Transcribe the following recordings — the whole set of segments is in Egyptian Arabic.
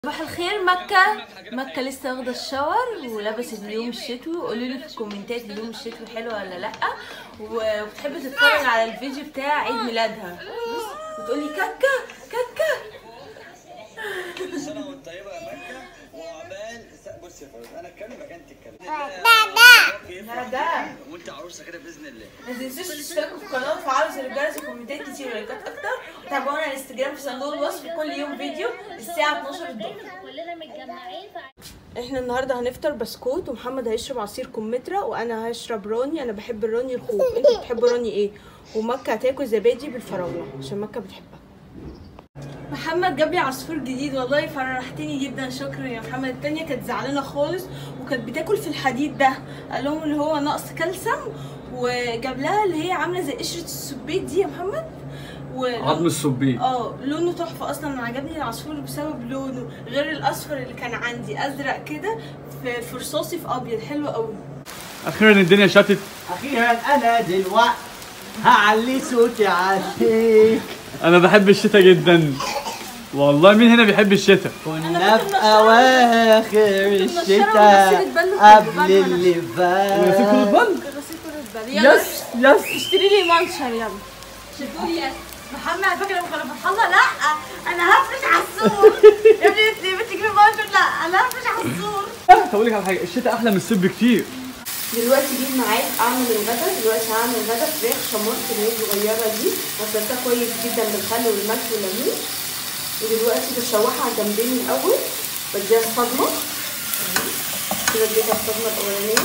صباح الخير مكة مكة لسه واخدة الشاور ولبست اليوم الشتوي قولوا لي في الكومنتات اليوم الشتوي حلو ولا لا و- وبتحب تتفرج على الفيديو بتاع عيد ميلادها بص وتقولي كاكا كاكا كل سنه وانت طيبه يا مكه وعقبال س- بص يا فوز انا اتكلم مكان تتكلم لا ده وانت عروسه كده باذن الله ما تنسوش تشتركوا في القناة وتفعلوا زر الجرس وكومنتات كتير ولايكات اكتر وتابعونا على الانستجرام في صندوق الوصف كل يوم فيديو الساعة 12 الظهر كلنا متجمعين ف... احنا النهارده هنفطر بسكوت ومحمد هيشرب عصير كمثرى وانا هشرب راني انا بحب الراني الخوخ انتوا بتحبوا راني ايه ومكة هتاكل زبادي بالفراولة عشان مكة بتحبها محمد جاب لي عصفور جديد والله فرحتني جدا شكرا يا محمد التانية كانت زعلانة خالص وكانت بتاكل في الحديد ده قال لهم اللي هو نقص كالسيوم وجاب لها اللي هي عاملة زي قشرة السبيت دي يا محمد ولون- عظم السبيط اه لونه تحفه اصلا عجبني العصفور بسبب لونه غير الاصفر اللي كان عندي ازرق كده في في رصاصي في ابيض حلو قوي اخيرا الدنيا شتت اخيرا انا دلوقتي هعلي صوتي عليك انا بحب الشتاء جدا والله مين هنا بيحب الشتاء كنا في اواخر منشرة الشتاء وغسيل البل قبل وكنت اللي ونسيت فات كل البن غسيل كل البال يلا يس يس اشتري لي منشر يلا شفتوا لي يس محمد على فكره لما كنا في الله لا انا هفرش عصفور يا ابني انت بتجيبي منشر لا انا هفرش عصفور هقول لك على حاجه الشتاء احلى من الصيف بكتير دلوقتي جه ميعاد اعمل الغدا دلوقتي هعمل غدا فراخ شمرت اللي هي الصغيره دي غسلتها كويس جدا بالخل والملح والليمون ودلوقتي بشوحها على الجنبين الاول بديها الصدمه كده اديتها الصدمه الاولانيه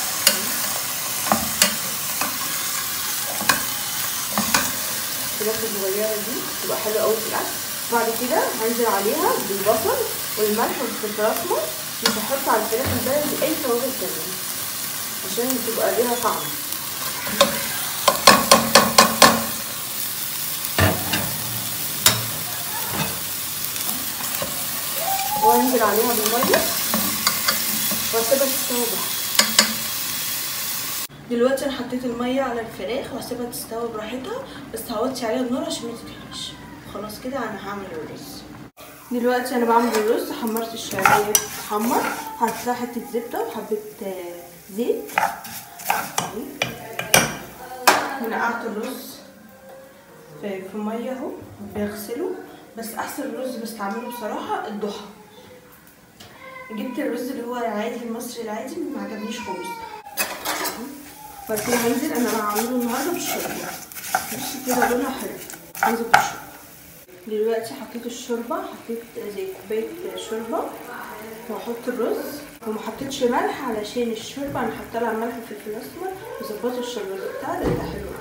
الفراخ الصغيره دي تبقى حلوه قوي في الاكل بعد كده هنزل عليها بالبصل والملح والفلفل الاسمر مش هحط على الفراخ البلدي اي توابل تانيه عشان تبقى ليها طعم وانزل عليها بالميه واسيبها تستوي براحتها دلوقتي انا حطيت الميه على الفراخ وهسيبها تستوي براحتها بس هوطي عليها النار عشان ما تتحرقش خلاص كده انا هعمل الرز دلوقتي انا بعمل الرز حمرت الشعريه تتحمر حطيت لها حته زبده وحبه آه، زيت ونقعت الرز في, في ميه اهو بغسله بس احسن الرز بستعمله بصراحه الضحى جبت الرز اللي هو العادي المصري العادي ما عجبنيش خالص بعد كده هنزل انا هعمله النهارده بالشوربه بص كده لونها حلو هنزل بالشوربه دلوقتي حطيت الشوربه حطيت زي كوبايه شوربه وهحط الرز وما حطيتش ملح علشان الشوربه انا حاطه لها ملح وفلفل اسمر وظبطت الشوربه بتاعها لقيتها حلوه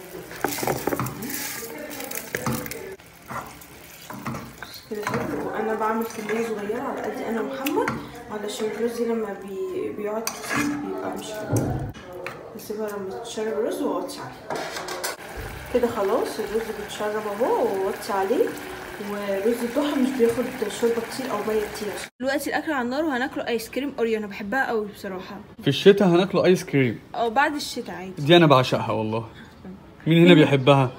كده حلو وانا بعمل كميه صغيره على قد انا ومحمد علشان الرز لما بي... بيقعد كتير بيبقى مش حلو بسيبها لما تتشرب الرز واوطي عليه كده خلاص الرز بيتشرب اهو ووطي عليه ورز الضحى مش بياخد شوربه كتير او ميه كتير دلوقتي الاكل على النار وهناكله ايس كريم اوريو انا بحبها قوي بصراحه في الشتاء هناكله ايس كريم او بعد الشتاء عادي دي انا بعشقها والله مين هنا بيحبها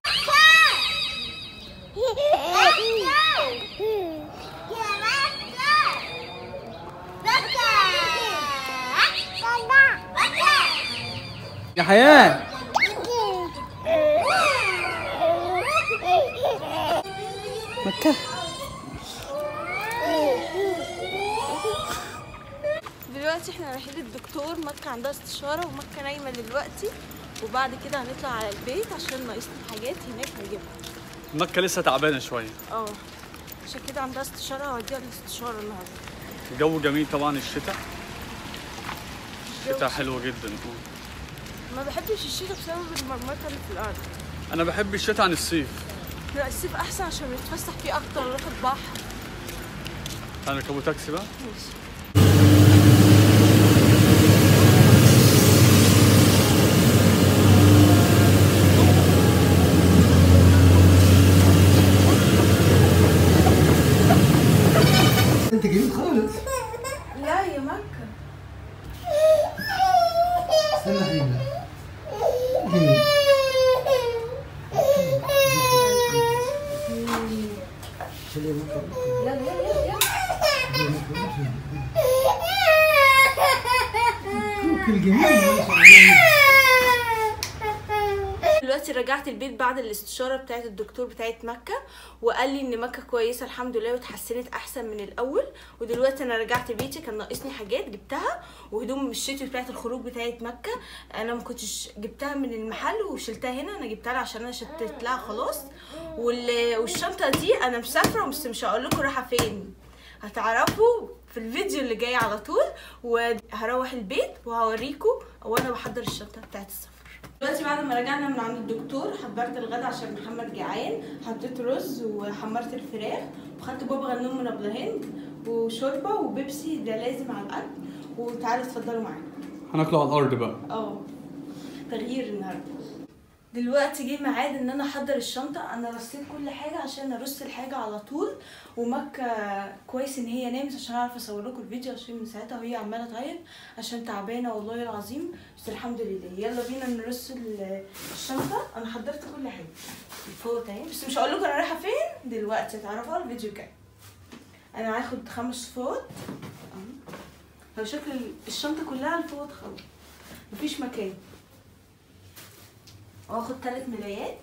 يا حياه مكه دلوقتي احنا رايحين للدكتور مكة عندها استشارة ومكة نايمة دلوقتي وبعد كده هنطلع على البيت عشان ناقصنا حاجات هناك هنجيبها مكه لسه تعبانه شويه اه عشان كده عندها استشارة هوديها الاستشارة النهاردة الجو جميل طبعا الشتاء الشتاء حلو جدا ما بحبش الشتاء بسبب المرمطة اللي في الأرض انا بحب الشتاء عن الصيف لا الصيف أحسن عشان نتفسح فيه أكتر ونروح البحر هنركبوا تاكسي بقى ماشي انت جميل خالص لا يا مكة استنى حبيبي جميل يلا يلا يلا جميل ما شاء الله دلوقتي رجعت البيت بعد الاستشاره بتاعت الدكتور بتاعت مكه وقال لي ان مكه كويسه الحمد لله واتحسنت احسن من الاول ودلوقتي انا رجعت بيتي كان ناقصني حاجات جبتها وهدوم الشتوي بتاعت الخروج بتاعت مكه انا ما كنتش جبتها من المحل وشلتها هنا انا جبتها لها عشان انا شتت لها خلاص وال- والشنطه دي انا مسافره بس مش هقول لكم رايحه فين هتعرفوا في الفيديو اللي جاي على طول وهروح البيت وهوريكم وانا بحضر الشنطه بتاعت السفر دلوقتي بعد ما رجعنا من عند الدكتور حضرت الغدا عشان محمد جعان حطيت رز وحمرت الفراخ وخدت بابا غنوم من ابو هند وشوربه وبيبسي ده لازم على الاكل وتعالوا اتفضلوا معانا هناكله على الارض بقى اه تغيير النهارده دلوقتي جه ميعاد ان انا احضر الشنطه انا رصيت كل حاجه عشان ارص الحاجه على طول ومكه كويس ان هي نامت عشان اعرف اصور لكم الفيديو عشان من ساعتها وهي عماله تعيط عشان تعبانه والله العظيم بس الحمد لله يلا بينا نرص ال- الشنطه انا حضرت كل حاجه الفوط اهي بس مش هقول لكم انا رايحه فين دلوقتي هتعرفوها الفيديو الجاي انا هاخد خمس فوط أهو. هو شكل الشنطه كلها الفوط خلاص مفيش مكان واخد ثلاث ملايات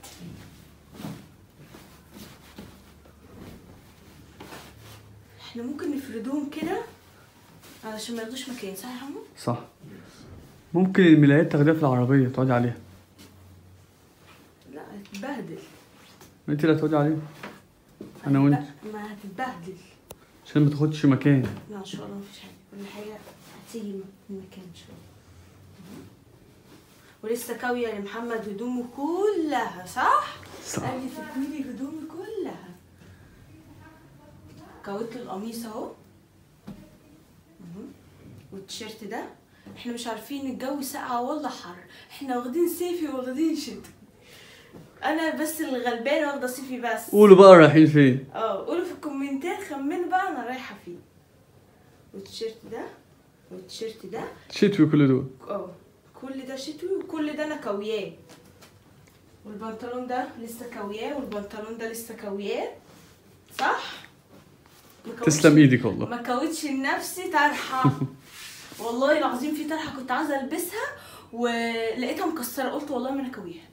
احنا ممكن نفردهم كده علشان ما ياخدوش مكان صح يا حمو؟ صح ممكن الملايات تاخديها في العربيه تقعدي عليها لا هتتبهدل انت اللي هتقعدي عليها انا وانت لا، ما هتتبهدل عشان ما تاخدش مكان لا ان شاء الله مفيش حاجه كل حاجه هتيجي من مكان ان شاء الله ولسه كاويه لمحمد هدومه كلها صح؟ صح قال لي تكويلي هدومي كلها كويت له القميص اهو مهم. والتيشيرت ده احنا مش عارفين الجو ساقعة ولا حر احنا واخدين صيفي واخدين شتوي انا بس اللي غلبانه واخده صيفي بس قولوا بقى رايحين فين اه قولوا في الكومنتات خمنوا بقى انا رايحه فين والتيشيرت ده والتيشيرت ده شتوي كل دول اه كل ده شتوي وكل ده انا كوياه والبنطلون ده لسه كوياه والبنطلون ده لسه كوياه صح ما كوتش- تسلم ايدك والله ما كوتش لنفسي طرحه والله العظيم في طرحه كنت عايزه البسها ولقيتها مكسره قلت والله ما انا كويها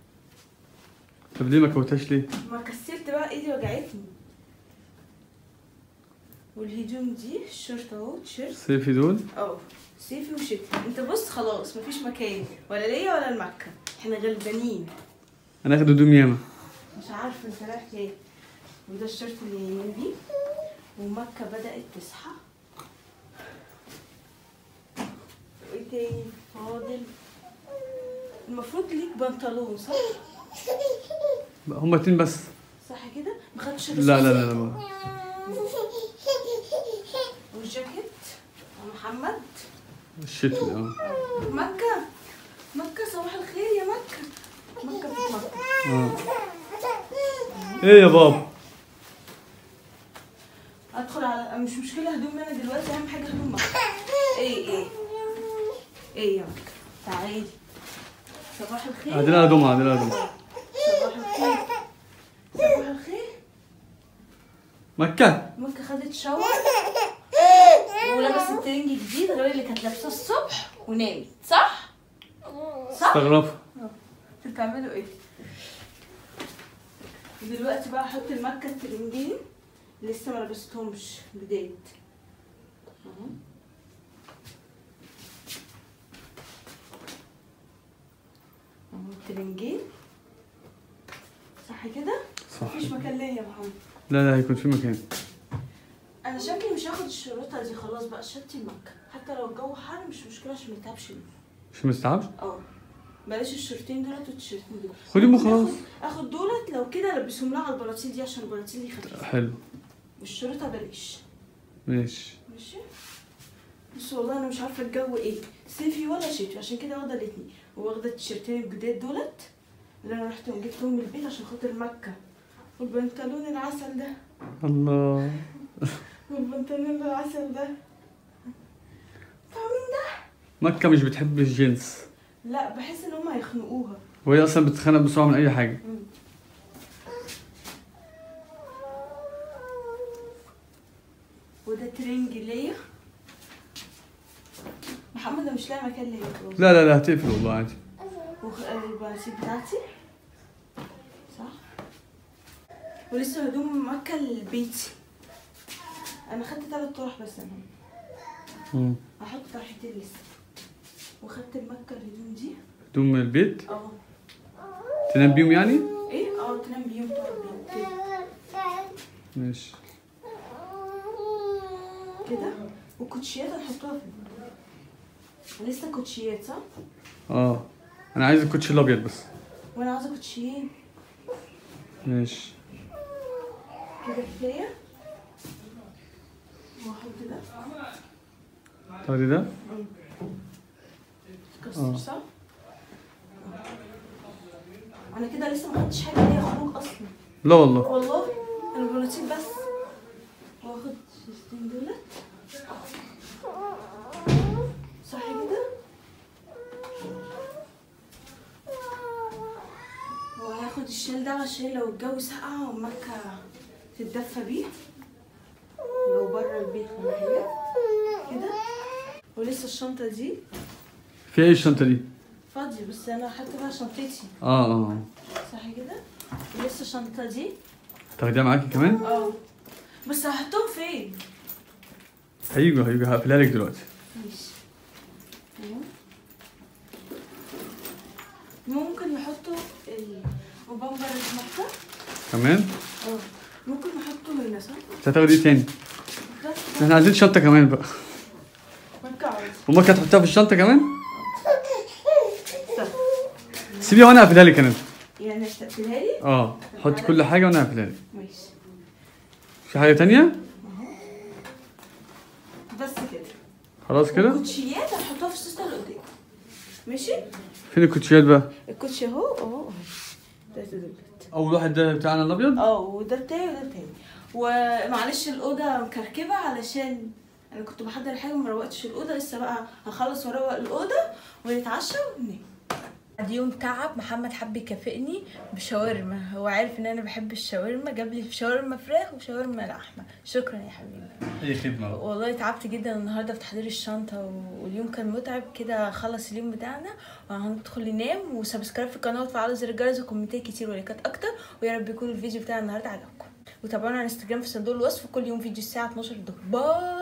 طب ليه ما كوتهاش ليه ما كسرت بقى ايدي وجعتني والهدوم دي الشورت اهو تيشيرت صيفي دول اه صيفي وشتوي انت بص خلاص مفيش مكان ولا ليا ولا المكة احنا غلبانين انا اخد هدوم ياما مش عارفه انت رايح فين وده الشورت اللي يمين بيه ومكة بدأت تصحى وايه تاني فاضل المفروض ليك بنطلون صح؟ بقى هما اتنين بس صح كده؟ ما خدتش لا لا لا لا ما. والجاكيت ومحمد الشتوي اه مكة مكة صباح الخير يا مكة مكة في مكة اه ايه يا بابا ادخل على مش مشكلة هدوم انا دلوقتي اهم حاجة هدوم مكة ايه ايه ايه يا مكة تعالي صباح الخير قاعدين على دمعة قاعدين على دمعة صباح الخير صباح الخير مكة مكة خدت شاور ولبست ترنج جديد غير اللي كانت لابساه الصبح ونامت صح؟ صح؟ استغربت انتوا بتعملوا ايه؟ دلوقتي بقى احط المكة الترنجين لسه ما لبستهمش جداد اهو. اهو الترنجين صح كده؟ صح مفيش مكان ليا يا محمد لا لا هيكون في مكان انا شكلي مش هاخد الشروطه دي خلاص بقى شتي المكة حتى لو الجو حر مش مشكله عشان ما يتعبش مش مستعبش اه بلاش الشورتين دولت والتيشيرتين دول خديهم ممكن وخلاص. آخد- اخد دولت لو كده البسهم لها على البلاطيل دي عشان البلاطيل دي خفيفه حلو والشرطه بلاش ماشي ماشي بس والله انا مش عارفه الجو ايه صيفي ولا شتوي عشان كده واخده الاتنين وواخده التيشيرتين الجداد دولت اللي انا رحت وجبتهم من البيت عشان خاطر مكه والبنطلون العسل ده الله والبنطلون العسل ده فاهمين ده مكة مش بتحب الجنس لا بحس ان هم هيخنقوها وهي اصلا بتتخانق بسرعة من اي حاجة وده ترنج ليا ما محمد انا مش لاقي مكان ليا خلاص لا لا لا هتقفل والله عادي والبناطيل بتاعتي صح ولسه هدوم مكة لبيتي انا خدت تلات طرح بس انا مم. هحط طرحتين لسه وخدت المكة الهدوم دي هدوم البيت اه تنام بيهم يعني ايه اه تنام بيهم تقعد بيهم كده ماشي كده والكوتشيات هنحطها في لسه كوتشيات صح؟ اه انا عايز الكوتشي الابيض بس وانا عاوزه كوتشيين ماشي كده كفايه واحط ده تاخدي ده كسر آه. صح؟ انا كده لسه ما خدتش حاجه ليا خروج اصلا لا والله والله انا بنوتين بس واخد الشيستين دولت صح كده وهاخد الشال ده عشان لو الجو ساقع ومكة تتدفى بيه لو بره البيت ولا حاجة كده ولسه الشنطة دي في ايه الشنطه دي فاضية بس أنا حاطة فيها شنطتي اه اه صح كده ولسه الشنطة دي تاخديها معاكي كمان اه بس هحطهم فين؟ هيجوا هيجوا هقفلها لك دلوقتي ماشي أيوة. ممكن نحطه ال- وبمبر المكة كمان اه ممكن نحطه هنا صح؟ انت هتاخدي ايه تاني بس احنا عايزين شنطه كمان بقى مكة عاوز امك هتحطها في الشنطه كمان صح سيبيها وانا اقفلها لك انا يعني تقفلها لي؟ اه حطي كل حاجه وانا اقفلها لك ماشي في حاجه تانية بس كده خلاص كده الكوتشيات هنحطها في السوسته اللي قدام ماشي؟ فين الكوتشيات بقى الكوتشي اهو اهو ده دولت اول واحد ده بتاعنا الابيض اه وده بتاعي وده بتاعي ومعلش الاوضه مكركبه علشان انا كنت بحضر حاجه وما روقتش الاوضه لسه بقى هخلص واروق الاوضه ونتعشى وننام بعد يوم تعب محمد حب يكافئني بشاورما هو عارف ان انا بحب الشاورما جاب لي شاورما فراخ وشاورما لحمه شكرا يا حبيبي اي خدمه بقى. والله تعبت جدا النهارده في تحضير الشنطه واليوم كان متعب كده خلص اليوم بتاعنا وهندخل ننام وسبسكرايب في القناه وتفعلوا زر الجرس وكومنتات كتير ولايكات اكتر ويا رب يكون الفيديو بتاع النهارده عجبكم وتابعونا على انستجرام في صندوق الوصف كل يوم فيديو الساعه 12 الظهر باي